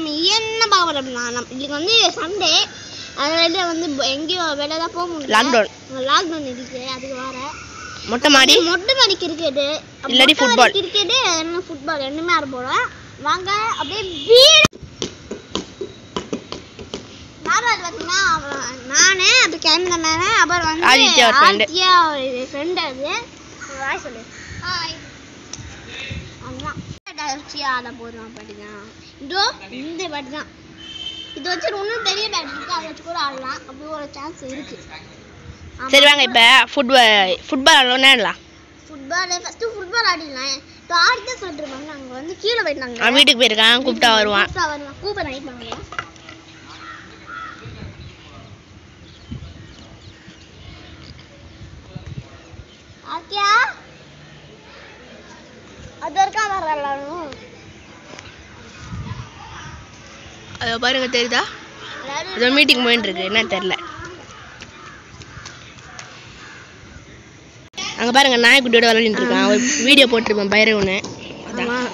நம்ம என்ன பார்க்க போறோம் அப்படின்னா நம்ம இன்னைக்கு வந்து சண்டே அதனால வந்து ப- எங்கேயும் வெளில தான் போக முடியல Lockdown. லாக்டவுன் இருக்கு அதுக்கு வர மொட்டை மாடி மொட்டை மாடி கிரிக்கெட்டு இல்லாட்டி football. கிரிக்கெட்டு என்ன ஃபுட்பால் ரெண்டுமே ஆட போறோம் வாங்க அப்படியே வீடு நாலாவது பார்த்தீங்கன்னா அப்புறம் நானு அப்புறம் கேமராமேனு அப்புறம் வந்து ஆதித்யா ஒரு friend. ஆதித்யா ஒரு ஃப்ரெண்டு அது வாய் சொல்லு ஹாய் அவ்வளோதான் டர்ச்சி ஆட போகிறோம் பாட்டி தான் இதோ இந்த பாட்டி தான் இது வச்சு இன்னும் பெரிய பேட் இருக்கு அதை வச்சு கூட ஆடலாம் அப்படி ஒரு சான்ஸ் இருக்கு சரி வாங்க இப்போ ஃபுட்பால் ஃபுட்பால் விளையாடலாம் ஃபுட்பால் ஃபர்ஸ்ட் ஃபுட்பால் ஆடிடலாம் இப்போ ஆடிட்டு சொல்லிட்டு இருப்பாங்க நாங்கள் வந்து கீழே போயிட்டாங்க அவன் வீட்டுக்கு போயிருக்கான் கூப்பிட்டா வருவான் கூப்பிட்டா வருவான் கூப்பிட நைட் பண்ணுவோம் ஆக்கியா அது இருக்கா வரலாம்னு அதை பாருங்க தெரியுதா ஏதோ மீட்டிங் போயிட்டு இருக்கு என்ன தெரில அங்கே பாருங்க நாய்க்குட்டியோட விளையாடிட்டு இருக்கான் ஒரு வீடியோ போட்டிருப்பேன் பைரவனு அதான்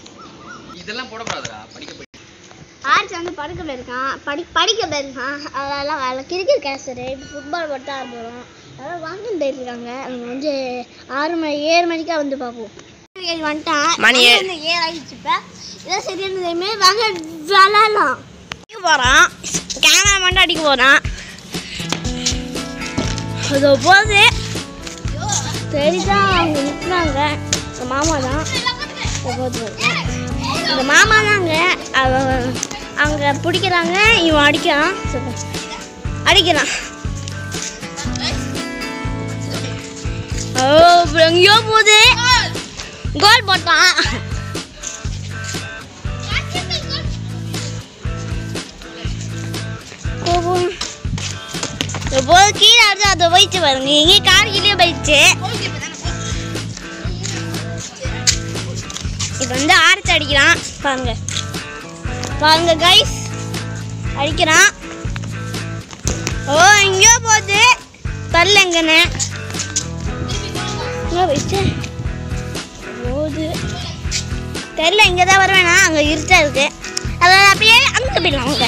ஆர்ட்ஸ் வந்து படுக்க போயிருக்கான் படி படிக்க போயிருக்கான் அதெல்லாம் வேலை கிரிக்கெட் கேசரு இப்போ ஃபுட்பால் மட்டும் ஆட போகிறோம் அதெல்லாம் வாங்கிட்டு போயிருக்காங்க அவங்க வந்து ஆறு மணி ஏழு மணிக்கா வந்து பார்ப்போம் ஏழு வந்துட்டான் மணி ஏழு. வந்து ஏழு ஆயிடுச்சு இப்போ இதான் சரியான டைமே வாங்க விளாடலாம் அடிக்க போகிறான் கேமரா மட்டும் அடிக்க போகிறான் அது போது சரிதான் அவங்க நிற்கிறாங்க எங்கள் மாமா தான் போகுது இந்த மாமா தாங்க அவன் அவங்க பிடிக்கிறாங்க இவன் அடிக்கிறான் சொல்லு. அடிக்கிறான் ஓ அப்புறம் எங்கேயோ போகுது கோல் போட்டான் கோபம் எப்போது கீழே அடிச்சு அதை போயிடுச்சு பாருங்க எங்கே கார் கீழே போயிடுச்சு இப்போ வந்து ஆரத்தி அடிக்கிறான் பாருங்க பாருங்க கைஸ் அடிக்கிறான் ஓ எங்கேயோ போகுது தள்ள எங்கன்னு எங்கே போயிடுச்சு போகுது தெரில இங்கே தான் வருவேனா அங்கே இருட்டா இருக்கு அதை அப்படியே அங்கே போயிடலாம் அவங்க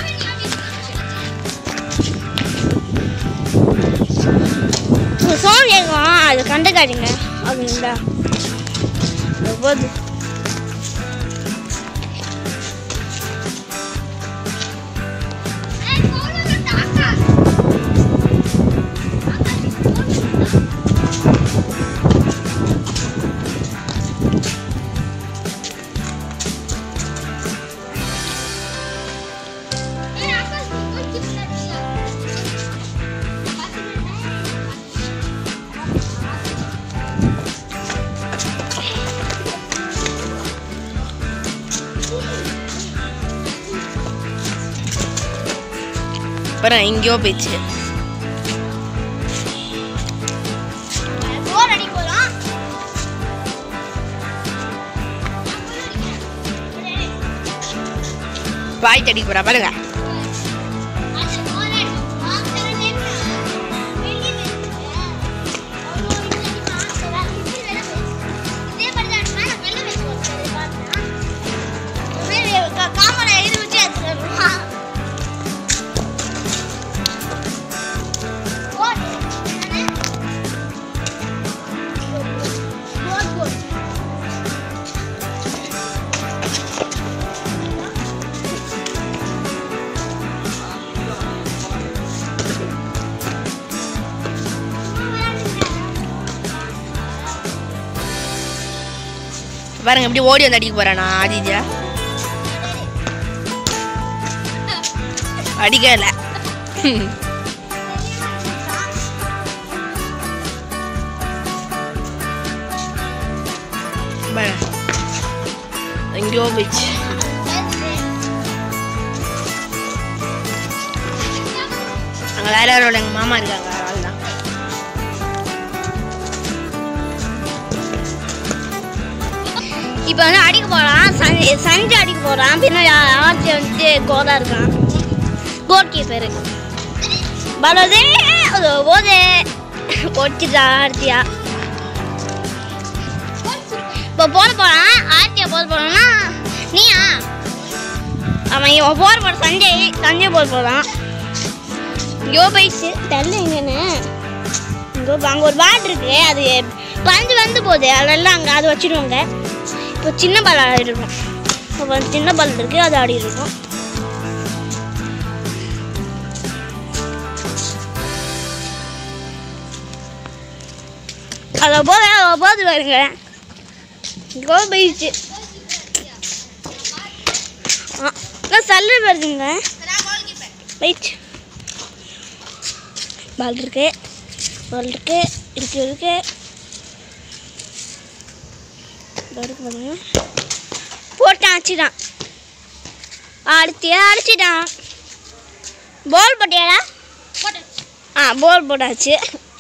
சோன் கேட்கும் அது கண்டுக்காதீங்க அப்படிங்களா போகுது அப்புறம் எங்கேயோ போயிடுச்சு கோல் அடி போலாம் வாய் தடிக்க போறா பாருங்க காமனை எழுதி வச்சு அது பாருங்க எப்படி ஓடி வந்து அடிக்க போறானா ஆதித்யா அடிக்கல பாருங்க எங்கேயோ போயிடுச்சு அங்கே வேற யாரோட எங்கள் மாமா இருக்காங்க அதுதான் இப்போ வந்து அடிக்க போகிறான் சஞ்சு சஞ்சு அடிக்க போகிறான் பின்னாடி ஆர்ச்சி வந்துட்டு கோலா இருக்கான் கோல் கீப்பரு பலதே அது போதே ஒடிச்சுட்டா ஆர்த்தியா இப்போ போட போகிறான் ஆர்த்தியா போட போகிறான்னா நீயா அவன் இவன் போர் போட சஞ்சய் சஞ்சய் போர் போகிறான் இங்கோ போயிடுச்சு தெரியல எங்கன்னு இங்கோ அங்கே ஒரு பேட் இருக்கு அது பறந்து வந்து போகுது அதெல்லாம் அங்கே அதை வச்சிடுவாங்க இப்போ சின்ன பால் ஆடிட்டு இருக்கோம் இப்போ சின்ன பால் இருக்கு அது ஆடிட்டு இருக்கோம் அதை போது அதை போது பாருங்க இங்கோ போயிடுச்சு ஆ நான் சல்லு வருதுங்க போயிடுச்சு பால் இருக்கு பால் இருக்கு இருக்கு இருக்கு இதோ இருக்கு பாருங்க போட்டான் அடிச்சிட்டான் அடிச்சியா அடிச்சிட்டான் பால் போட்டியாடா ஆ பால் போட்டாச்சு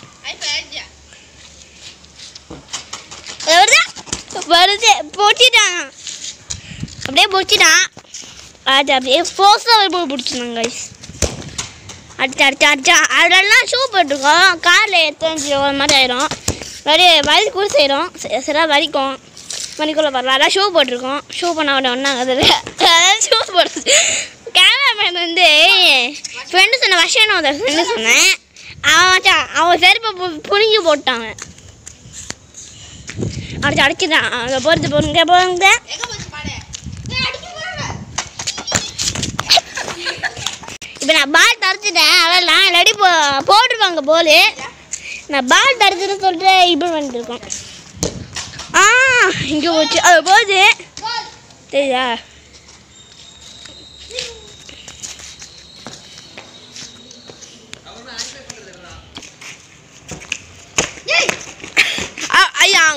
வருது வருது பொச்சிட்டான் அப்படியே பொச்சிட்டான் அது அப்படியே ஃபோர்ஸாக வரும்போது பிடிச்சிருந்தாங்க கைஸ் அடிச்சு அடிச்சு அடிச்சா அதிலலாம் ஷூ போட்டிருக்கோம் காரில் எடுத்து ஒரு மாதிரி ஆயிரும் வலி வலி கூட செய்கிறோம் சரியாக வலிக்கும் வலிக்குள்ள வரலாம் அதான் ஷூ போட்டிருக்கோம் ஷூ பண்ண உடனே ஒன்றாங்க அதில் அதான் ஷூ போட்டு கேமராமேன் வந்து ஃப்ரெண்டு சொன்ன வருஷம் ஒரு ஃப்ரெண்டு சொன்னேன் அவன் மச்சான் அவன் செருப்பை பு- புடுங்கி போட்டான் அவன். அடிச்சு அடிச்சுட்டான் அங்கே போகிறது போங்க போங்க இப்போ நான் பால் தடுத்துட்டேன் அதெல்லாம் இல்லாட்டி போ போட்டிருப்பாங்க போல் நான் பால் தடுத்துட்டு சொல்லிட்டு இப்படி வந்துருக்கோம் ஆ இங்கே போச்சு அது போகுது தெரியுதா ஆ, ஐயா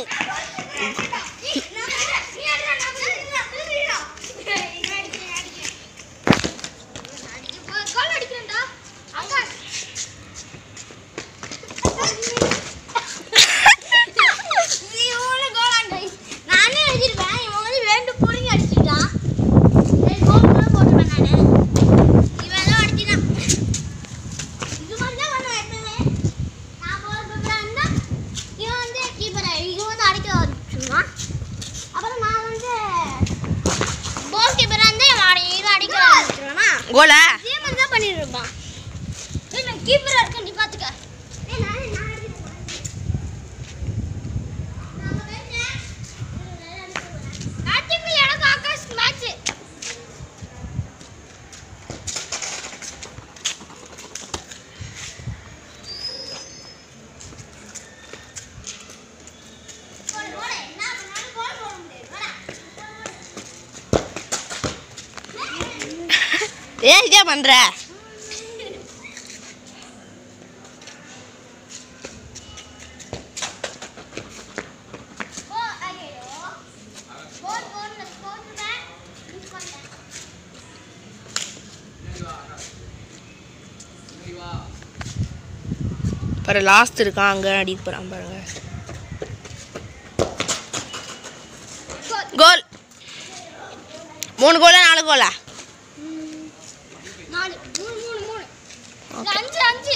நானே எழுதிருப்பேன் இவன் வந்து ரெண்டு புடுங்கி அடிச்சுட்டான் ரெண்டு கோல் கூட போட்டுருவேன் நானு இவன் ஏதோ அடிச்சிட்டான் இது மாதிரி தான் பண்ணுவேன் எப்பவுமே நான் கோல் போட்டுறேன்னா இவன் வந்து கீப்பர் இவன் வந்து அடிக்க ஆரம்பிச்சுடுவான் அப்புறம் நான் வந்து கோல் கீப்பராக இருந்தால் இவன் அடி இவன் அடிக்க ஆரம்பிச்சிருவானா கோலா இதே மாதிரி தான் பண்ணிட்டு இருப்பான் ஏய், நான் கீப்பராக இருக்கேன் நீ பார்த்துக்க ஏய், நானே நான் அடிக்க போறேன். நான் பேசுறேன். கார்த்திக்கு எனக்கு ஆகாஷ் மேட்ச் ஏன் இதே பண்ற பாரு லாஸ்ட் இருக்கான் அங்க அடிக்க போறான் பாருங்க கோல் மூணு கோலா நாலு கோலா நாலு மூணு மூணு மூணு இது அஞ்சு அஞ்சு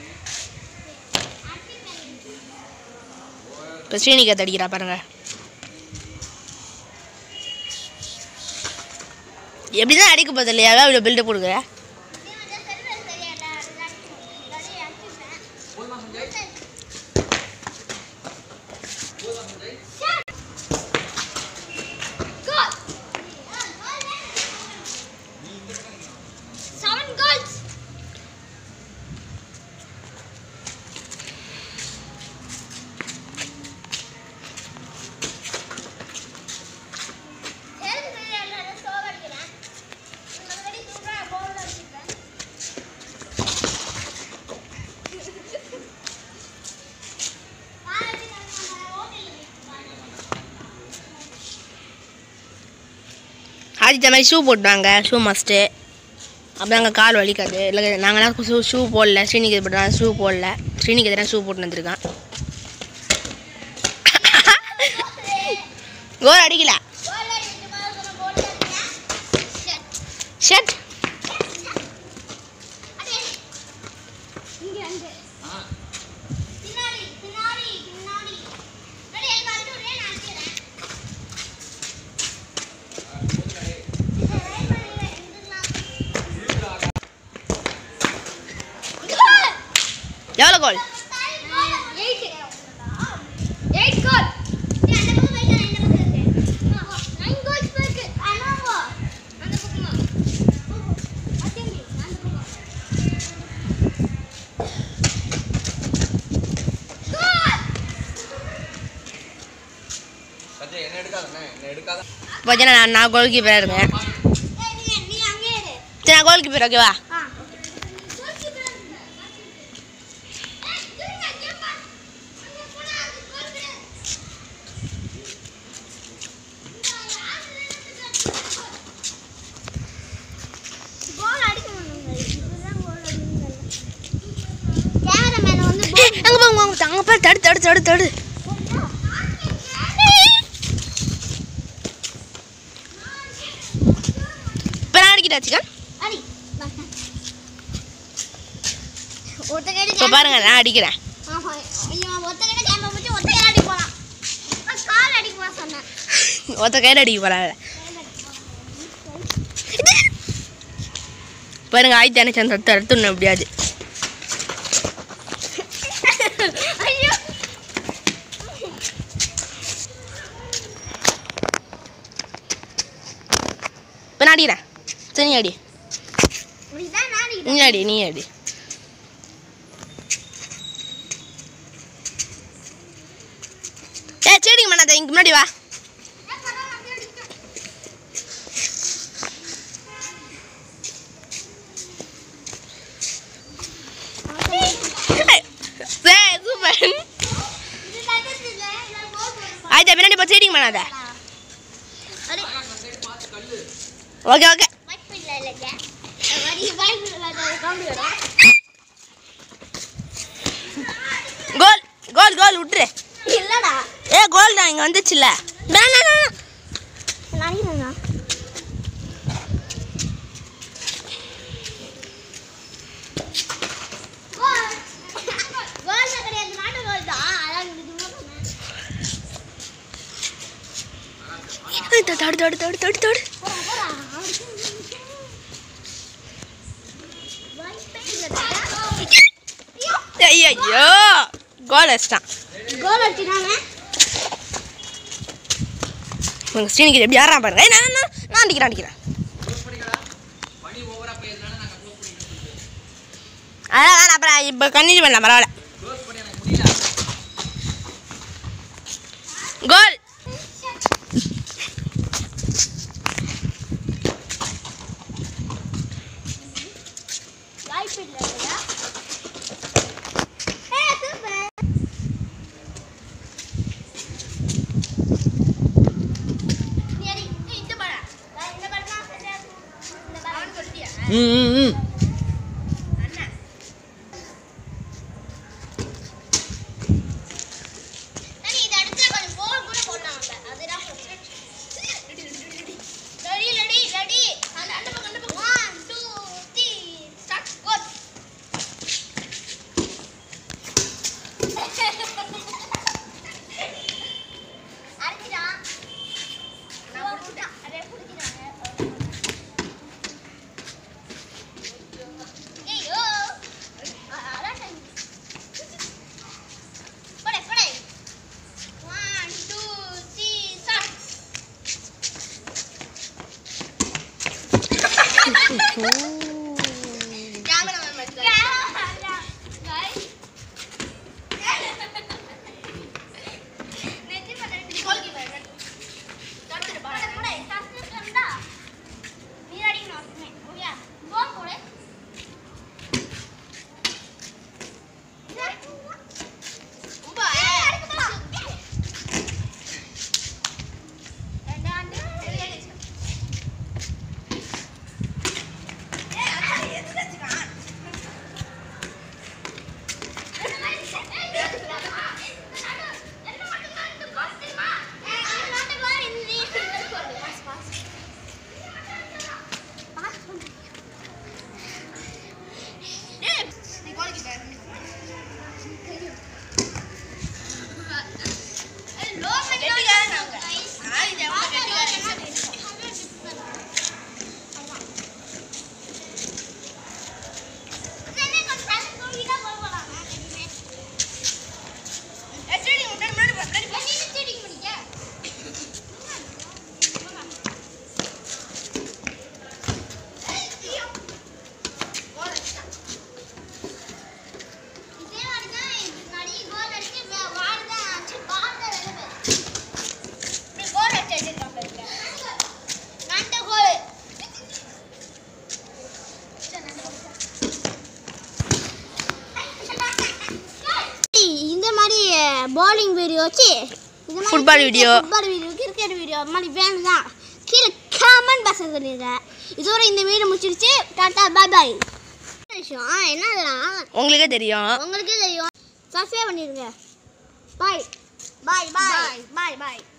இப்போ ஸ்ரீனிகா அடிக்கிறா பாருங்க எப்படிதான் அடிக்க போதில்ல இல்லையா இவ்வளோ பில்டப் கொடுக்குற Seven goals. ஆதித்த மாதிரி ஷூ போட்டாங்க ஷூ மஸ்ட்டு அப்படி அங்கே கால் வலிக்காது இல்லை நாங்களாம் ஷூ ஷூ போடல ஸ்ரீனிகை போட்டான் ஷூ போடல ஸ்ரீனிகை தான் ஷூ போட்டு வந்திருக்கான் கோல் அடிக்கல ஷட் இங்க வந்து பின்னாடி பின்னாடி பின்னாடி ரெடி எங்க வந்து ஒரே நான் அடிக்கிறேன் ரைட் பண்ணி எவ்வளோ கோல் எயிட் எயிட் கோல் அந்த பக்கம் போயிட்டு இந்த பக்கம் இருக்கு நைன் கோல்ஸ் இருக்கு ஆமாவா அந்த பக்கமா அத்தேங்க அந்த பக்கம் கோல் சத்யா என்ன எடுக்காதண்ணே என்ன எடுக்காத பார்த்தீங்கன்னா நான் நான் கோல் கீப்பராக இருக்கேன் ஏய் நீ நீ அங்கே இரு சரி நான் கோல் கீப்பர் ஓகேவா ஆ கோல் கீப்பர் ஏய் திரும்ப கேப்பா அங்க போனா அது கோல் கிடையாது கோல் அடிக்கணும் இப்பதான் கோல் அடிக்கணும் கேமராமேன் வந்து அங்கே போங்க அங்கே அங்கே போய் தடு தடு தடு தடு இப்போ நான் அடிக்கிட்டா சிக்கன் அடி ஒத்த கையில இப்போ பாருங்க நான் அடிக்கிறேன் ஆமா ஐயோ ஒத்த கையில கேமரா வச்சு ஒத்த கையில அடி போலாம் கால் அடிக்க போலாம் சொன்னேன் ஒருத்த கையில் அடிக்க போகிறாங்க பாருங்க ஆயிரத்தி அணைச்சன் தத்து அடுத்து எப்படியாது ஐயோ இப்போ நான் அடிக்கிறேன் சரி நீ அடி இப்படிதான் நான் நீ அடி நீ அடி ஏ சரிங்க பண்ணாத இங்கே முன்னாடி வா சரி சூப்பர் ஆயிரத்தி பின்னாடி இப்போ சரிங்க பண்ணாத ஓகே ஓகே கோல் கோல் கோல் விட்டுரு இல்லடா ஏ கோல் தான் இங்கே வந்துச்சுல்ல வேணாம் வேணாம் நினைக்கிறேண்ணா கிடையாது நாட்டு கோல் தான் அதான் இது ஏய், தடு தடு தடு தடு தடு ஐயோ கோல் வச்சிட்டான் கோல் அடிச்சிட்டாங்க உங்கள் ஸ்ரீனிக்கு எப்படி யாரா பாருங்க ஏய், நான் நான் நான் அடிக்கிறேன் அடிக்கிறேன் பனி ஓவரா போயிருந்தாலும் நாங்கள் க்ளோஸ் பண்ணிட்டு அதெல்லாம் வேணாம் அப்புறம் இப்போ கன்னியூ பண்ணலாம் பரவாயில்ல க்ளோஸ் பண்ணி எனக்கு முடியல கோல் வாய்ப்பு இல்லையா ஏ சூப்பர் நீ அடி நீ இந்த படம் இந்த படம் தான் சரியா இந்த படம் சொல்லிட்டியா ம் ம் ம் அண்ணா தனி இத அடுத்து கொஞ்சம் கோல் கூட போடலாம் நம்ம அதுதான் ரெடி ரெடி ரெடி அந்த அந்த பக்கம் அந்த பக்கம் 1 2 3 ஸ்டார்ட் கோல் அடிச்சிடா நான் புடிச்சா அதே புடிச்சிட்டாங்க ஐயோ அதான் time. போடு போடு one two three start cameraman மட்டும் நெத்தி பட்டு கோல் கீப்பர் தடுத்துடு போடு போடு தடுத்துடா நீ அடிக்கணும் அப்படியே ஓகே கோல் போடு ரொம்ப அடிக்குமா ரெண்டு ஆண்டு bowling வீடியோ வச்சு Football video. Football video cricket video அது மாதிரி வேணும்னா கீழே கமெண்ட் பாக்ஸ் சொல்லிடுங்க இதோட இந்த வீடியோ முடிச்சிருச்சு டாட்டா பாய் பாய் விஷயம் என்னதுன்னா உங்களுக்கே தெரியும் உங்களுக்கே தெரியும் சப்ஸ்கிரைப் பண்ணிடுங்க பாய் பாய் பாய் பாய் பாய்